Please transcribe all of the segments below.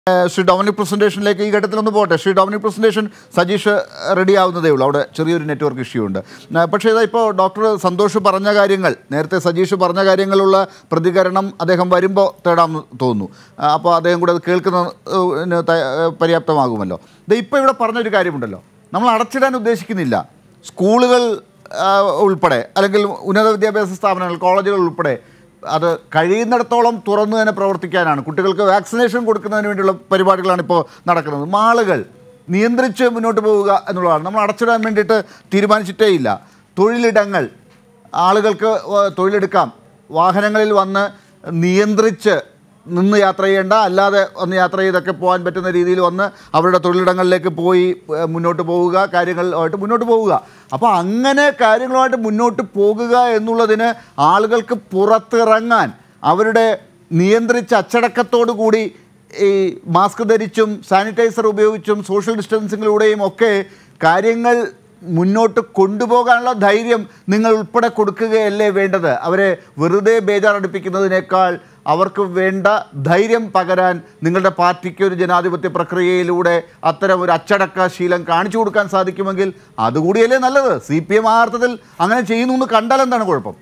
ഏഹ് Shri Dominic പ്രസന്റേഷനിലേക്ക് ഈ ഘട്ടത്തിൽ ഒന്ന് പോട്ടെ Shri Dominic presentation Sajeesh ready ആവുന്നതേ ഉള്ളൂ അവിടെ ചെറിയൊരു നെറ്റ്വർക്ക് ഇഷ്യൂ ഉണ്ട് ഏഹ് പക്ഷേ ഇതാ ഇപ്പോൾ ഡോക്ടർ സന്തോഷ് പറഞ്ഞ കാര്യങ്ങൾ നേരത്തെ സജീഷ് പറഞ്ഞ കാര്യങ്ങളുള്ള പ്രതികരണം അദ്ദേഹം വരുമ്പോൾ തേടാമെന്ന് തോന്നുന്നു ആ, അപ്പോൾ അദ്ദേഹം കൂടെ അത് കേൾക്കുന്നതിന് ത- ഏഹ് പര്യാപ്തമാകുമല്ലോ ഇത് ഇപ്പോൾ ഇവിടെ പറഞ്ഞൊരു കാര്യമുണ്ടല്ലോ നമ്മൾ അടച്ചിടാൻ ഉദ്ദേശിക്കുന്നില്ല സ്കൂളുകൾ ആ, ഉൾപ്പെടെ അല്ലെങ്കിൽ ഉന്നത വിദ്യാഭ്യാസ സ്ഥാപനങ്ങൾ കോളേജുകൾ ഉൾപ്പെടെ അത് കഴിയുന്നിടത്തോളം തുറന്നു തന്നെ പ്രവർത്തിക്കാനാണ് കുട്ടികൾക്ക് വാക്സിനേഷൻ കൊടുക്കുന്നതിന് വേണ്ടിയുള്ള പരിപാടികളാണ് ഇപ്പോൾ നടക്കുന്നത് മാളുകൾ നിയന്ത്രിച്ച് മുന്നോട്ട് പോവുക എന്നുള്ളതാണ് നമ്മൾ അടച്ചിടാൻ വേണ്ടിയിട്ട് തീരുമാനിച്ചിട്ടേ ഇല്ല തൊഴിലിടങ്ങൾ ആളുകൾക്ക് വ- തൊഴിലെടുക്കാം വാഹനങ്ങളിൽ വന്ന് നിയന്ത്രിച്ച് നിന്ന് യാത്ര ചെയ്യേണ്ട അല്ലാതെ ഒന്ന് യാത്ര ചെയ്തൊക്കെ പോകാൻ പറ്റുന്ന രീതിയിൽ വന്ന് അവരുടെ തൊഴിലിടങ്ങളിലേക്ക് പോയി ഏഹ്, മുന്നോട്ട് പോവുക കാര്യങ്ങളുമായിട്ട് മുന്നോട്ട് പോവുക അപ്പോൾ അങ്ങനെ കാര്യങ്ങളുമായിട്ട് മുന്നോട്ട് പോകുക എന്നുള്ളതിന് ആളുകൾക്ക് പുറത്തിറങ്ങാൻ അവരുടെ നിയന്ത്രിച്ച അച്ചടക്കത്തോടു കൂടി ഈ മാസ്ക് ധരിച്ചും സാനിറ്റൈസർ ഉപയോഗിച്ചും സോഷ്യൽ ഡിസ്റ്റൻസിങ്ങിലൂടെയും ഒക്കെ കാര്യങ്ങൾ മുന്നോട്ട് കൊണ്ടുപോകാനുള്ള ധൈര്യം നിങ്ങൾ ഉൾപ്പെടെ കൊടുക്കുകയല്ലേ വേണ്ടത് അവരെ വെറുതെ ബേജാറടിപ്പിക്കുന്നതിനേക്കാൾ അവർക്ക് വേണ്ട ധൈര്യം പകരാൻ നിങ്ങളുടെ പാർട്ടിക്ക് ഒരു ജനാധിപത്യ പ്രക്രിയയിലൂടെ അത്തരം ഒരു അച്ചടക്ക ശീലം കാണിച്ചു കൊടുക്കാൻ സാധിക്കുമെങ്കിൽ അതുകൂടിയല്ലേ നല്ലത് സി പി എം ആ അർത്ഥത്തിൽ അങ്ങനെ ചെയ്യുന്നു എന്ന് കണ്ടാൽ എന്താണ് കുഴപ്പം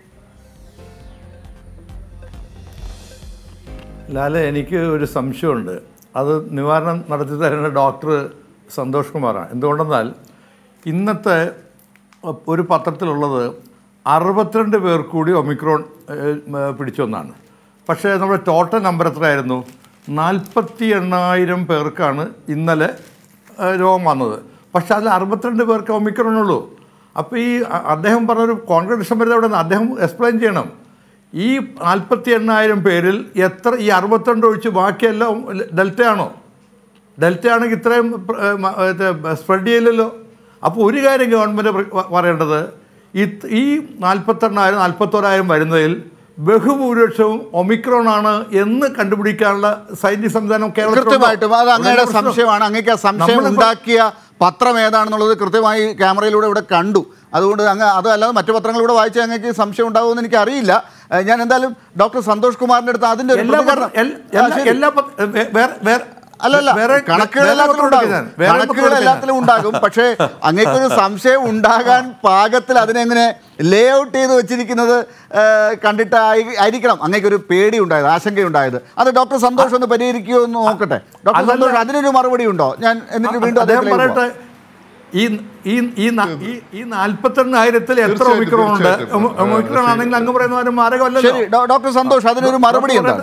ലാലെ എനിക്ക് ഒരു സംശയമുണ്ട് അത് നിവാരണം നടത്തി തരുന്ന ഡോക്ടർ സന്തോഷ് കുമാറാണ് എന്തുകൊണ്ടെന്നാൽ ഇന്നത്തെ ഒരു പത്രത്തിലുള്ളത് അറുപത്തിരണ്ട് പേർ കൂടി ഒമിക്രോൺ ഏഹ്, ഏഹ്, പിടിച്ചൊന്നാണ് പക്ഷേ നമ്മുടെ ടോട്ടൽ നമ്പർ എത്രയായിരുന്നു നാൽപ്പത്തി എണ്ണായിരം പേർക്കാണ് ഇന്നലെ ഏഹ്, രോഗം വന്നത് പക്ഷേ അതിൽ അറുപത്തിരണ്ട് പേർക്ക് ഒമിക്രോൺ ഉള്ളൂ അപ്പോൾ ഈ അ- അദ്ദേഹം പറഞ്ഞൊരു കോൺട്രഡിക്ഷൻ വരുന്നത് എവിടെ നിന്ന് അദ്ദേഹം എക്സ്പ്ലെയിൻ ചെയ്യണം ഈ നാൽപ്പത്തി എണ്ണായിരം പേരിൽ എത്ര ഈ അറുപത്തിരണ്ട് ഒഴിച്ച് ബാക്കിയെല്ലാം ഡെൽറ്റയാണോ ഡെൽറ്റ ആണെങ്കിൽ ഇത്രയും സ്പ്രെഡ് ചെയ്യില്ലല്ലോ അപ്പോൾ ഒരു കാര്യം ഗവൺമെൻറ് പറയേണ്ടത് ഈ ഈ നാൽപ്പത്തെണ്ണായിരം നാൽപ്പത്തോരായിരം വരുന്നതിൽ ബഹുഭൂരിപക്ഷവും ഒമിക്രോൺ ആണ് എന്ന് കണ്ടുപിടിക്കാനുള്ള സൈന്യ സംവിധാനം കേരളത്തിലുണ്ടോ? കൃത്യമായിട്ടും അത് അങ്ങയുടെ പ്രശ്നം. സംശയമാണ് അങ്ങേക്ക് ആ സംശയം നമ്മളിപ്പോ- ഉണ്ടാക്കിയ പത്രം ഏതാണെന്നുള്ളത് കൃത്യമായി ക്യാമറയിലൂടെ ഇവിടെ കണ്ടു അതുകൊണ്ട് അങ്ങ് അതല്ലാതെ മറ്റു പത്രങ്ങളിലൂടെ വായിച്ച അങ്ങേക്ക് സംശയം ഉണ്ടാവുമെന്ന് എനിക്ക് അറിയില്ല ഏഹ് ഞാൻ എന്തായാലും ഡോക്ടർ സന്തോഷ് കുമാറിന്റെ അടുത്ത് അതിന്റെ ഒരു എല്ലാ പ്രതികരണം- പത്ര- എൽ- ആ, എല്ലാ- ശരി. എല്ലാ പത്ര- വേ- വേറെ വേറെ അല്ലല്ല വേറെ കണക്കുകൾ വേറെ എല്ലാത്തിലും പത്രം ഉണ്ടാകും എടുക്കാം ഞാൻ. വേറെ കണക്കുകൾ പത്രം എടുക്കാം എല്ലാത്തിലും ഞാൻ. ഉണ്ടാകും പക്ഷേ അങ്ങേക്കൊരു സംശയം ഉണ്ടാകാൻ പാകത്തിൽ അതിനെങ്ങനെ ലേ ഔട്ട് ചെയ്ത് വെച്ചിരിക്കുന്നത് ഏഹ്, കണ്ടിട്ട് ആയി- ആയിരിക്കണം അങ്ങേക്കൊരു പേടി ഉണ്ടായത് ആശങ്കയുണ്ടായത് അത് ഡോക്ടർ സന്തോഷ് ഒന്ന് പരിഹരിക്കുമോ എന്ന് നോക്കട്ടെ ഡോക്ടർ അതല്ല. സന്തോഷ് അതിനൊരു മറുപടി ഉണ്ടോ ഞാൻ എന്നിട്ട് വീണ്ടും അദ്ദേഹം അദ്ദേഹത്തിലേക്ക് പറയട്ടെ ഈ ഈ ഈ ന- ഈ- ഈ നാൽപ്പത്തെണ്ണായിരത്തിൽ എത്ര തീർച്ചയായിട്ടും, ഒമിക്രോൺ ഉണ്ട് തീർച്ചയായിട്ടും. ഒമി- ഒമിക്രോൺ ആണെങ്കിൽ അങ്ങ് പറയുന്ന ഒരു മാരകമല്ലല്ലോ ശരി ഡോ- ഡോക്ടർ സന്തോഷ് അതിനൊരു മറുപടി എന്താണ്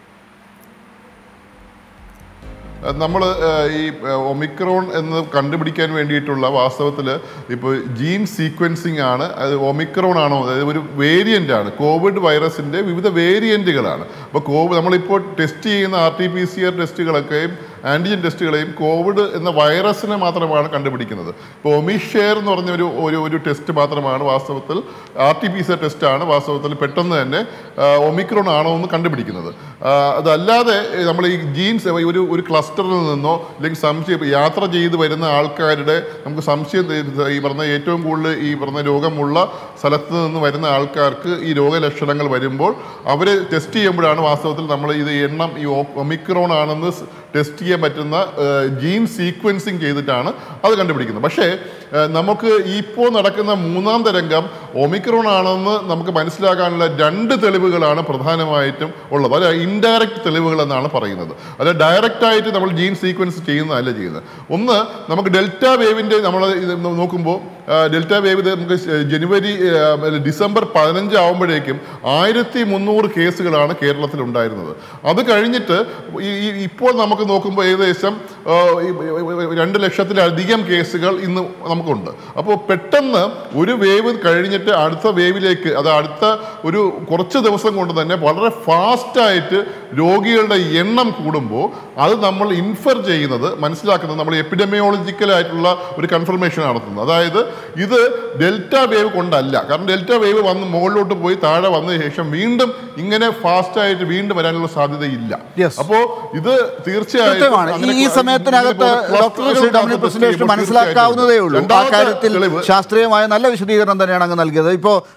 നമ്മൾ ഈ ഏഹ്, ഒമിക്രോൺ എന്ന് കണ്ടുപിടിക്കാൻ വേണ്ടിയിട്ടുള്ള വാസ്തവത്തിൽ ഇപ്പോൾ ജീൻ സീക്വൻസിങ് ആണ് അത് ഒമിക്രോൺ ആണോ അതായത് ഒരു വേരിയൻ്റ് ആണ് കോവിഡ് വൈറസിൻ്റെ വിവിധ വേരിയൻറ്റുകളാണ് അപ്പോൾ കോവിഡ് നമ്മളിപ്പോൾ ടെസ്റ്റ് ചെയ്യുന്ന R T P C R ടെസ്റ്റുകളൊക്കെയും ആൻറ്റിജൻ ടെസ്റ്റുകളെയും കോവിഡ് എന്ന വൈറസിനെ മാത്രമാണ് കണ്ടുപിടിക്കുന്നത് ഇപ്പോൾ ഒമിഷെയർ എന്ന് പറഞ്ഞ ഒരു ഒരു ഒരു ടെസ്റ്റ് മാത്രമാണ് വാസ്തവത്തിൽ R T P C R ടെസ്റ്റാണ് വാസ്തവത്തിൽ പെട്ടെന്ന് തന്നെ ആ, ഒമിക്രോൺ ആണോ എന്ന് കണ്ടുപിടിക്കുന്നത് ആ, അതല്ലാതെ ഏ, നമ്മൾ ഈ ജീൻസ് ഒരു ഒരു ക്ലസ്റ്ററിൽ നിന്നോ അല്ലെങ്കിൽ സംശയം ഇപ്പൊ യാത്ര ചെയ്ത് വരുന്ന ആൾക്കാരുടെ നമുക്ക് സംശയം തീരുന്ന- ഈ പറഞ്ഞ ഏറ്റവും കൂടുതൽ ഈ പറഞ്ഞ രോഗമുള്ള സ്ഥലത്ത് നിന്ന് വരുന്ന ആൾക്കാർക്ക് ഈ രോഗലക്ഷണങ്ങൾ വരുമ്പോൾ അവർ ടെസ്റ്റ് ചെയ്യുമ്പോഴാണ് വാസ്തവത്തിൽ നമ്മൾ ഇത് എണ്ണം ഈ ഒ- ഒമിക്രോൺ ആണെന്ന് ടെസ്റ്റ് ചെയ്യാൻ പറ്റുന്ന ജീൻ സീക്വൻസിങ് ചെയ്തിട്ടാണ് അത് കണ്ടുപിടിക്കുന്നത് പക്ഷേ ആ, നമുക്ക് ഇപ്പോൾ നടക്കുന്ന മൂന്നാം തരംഗം ഒമിക്രോൺ ആണെന്ന് നമുക്ക് മനസ്സിലാക്കാനുള്ള രണ്ട് തെളിവുകളാണ് പ്രധാനമായിട്ടും ഉള്ളത് അല്ല ഇൻഡയറക്റ്റ് തെളിവുകൾ എന്നാണ് പറയുന്നത് അത് ഡയറക്റ്റ് ആയിട്ട് നമ്മൾ ജീൻ സീക്വൻസ് ചെയ്യുന്നതല്ല ചെയ്യുന്നത് ഒന്ന് നമുക്ക് ഡെൽറ്റ വേവിൻ്റെ നമ്മൾ ഇത് നോക്കുമ്പോൾ ആ, ഡെൽറ്റ വേവ് ഇത് നമുക്ക് ജനുവരി ആ, അല്ല, ഡിസംബർ പതിനഞ്ച് ആകുമ്പോഴേക്കും ആയിരത്തി മുന്നൂറ് കേസുകളാണ് കേരളത്തിൽ ഉണ്ടായിരുന്നത് അത് കഴിഞ്ഞിട്ട് ഈ ഈ- ഇപ്പോൾ നമുക്ക് നോക്കുമ്പോൾ ഏകദേശം ആ, ഈ രണ്ട് ലക്ഷത്തിലധികം കേസുകൾ ഇന്ന് നമുക്കുണ്ട് അപ്പോൾ പെട്ടെന്ന് ഒരു വേവ് കഴിഞ്ഞിട്ട് അടുത്ത വേവിലേക്ക് അത് അടുത്ത ഒരു കുറച്ച് ദിവസം കൊണ്ട് തന്നെ വളരെ ഫാസ്റ്റായിട്ട് രോഗികളുടെ എണ്ണം കൂടുമ്പോൾ അത് നമ്മൾ ഇൻഫർ ചെയ്യുന്നത് മനസ്സിലാക്കുന്നത് നമ്മൾ എപ്പിഡമിയോളജിക്കൽ ആയിട്ടുള്ള ഒരു കൺഫർമേഷൻ നടത്തുന്നത് അതായത് ഇത് ഡെൽറ്റ വേവ് കൊണ്ടല്ല കാരണം ഡെൽറ്റ വേവ് വന്ന് മുകളിലോട്ട് പോയി താഴെ വന്നതിന് ശേഷം വീണ്ടും ഇങ്ങനെ ഫാസ്റ്റ് ആയിട്ട് വീണ്ടും വരാനുള്ള സാധ്യതയില്ല Yes. അപ്പോ ഇത് തീർച്ചയായിട്ടും കൃത്യമാണ് ഈ- അങ്ങനെ ഈ സമയത്തിനകത്ത് ഇങ്ങനെ ഡോക്ടർ cluster ശ്രീ കൾ ഡൊമിനിക് test പ്രസിഡേഷൻ ചെയ്യുമ്പോൾ മനസ്സിലാക്കാവുന്നതേ ഉള്ളൂ ആ രണ്ടാമത്തെ കാര്യത്തിൽ തെളിവ് ശാസ്ത്രീയമായ നല്ല വിശദീകരണം തന്നെയാണ് അങ്ങ് നൽകിയത് ഇപ്പോൾ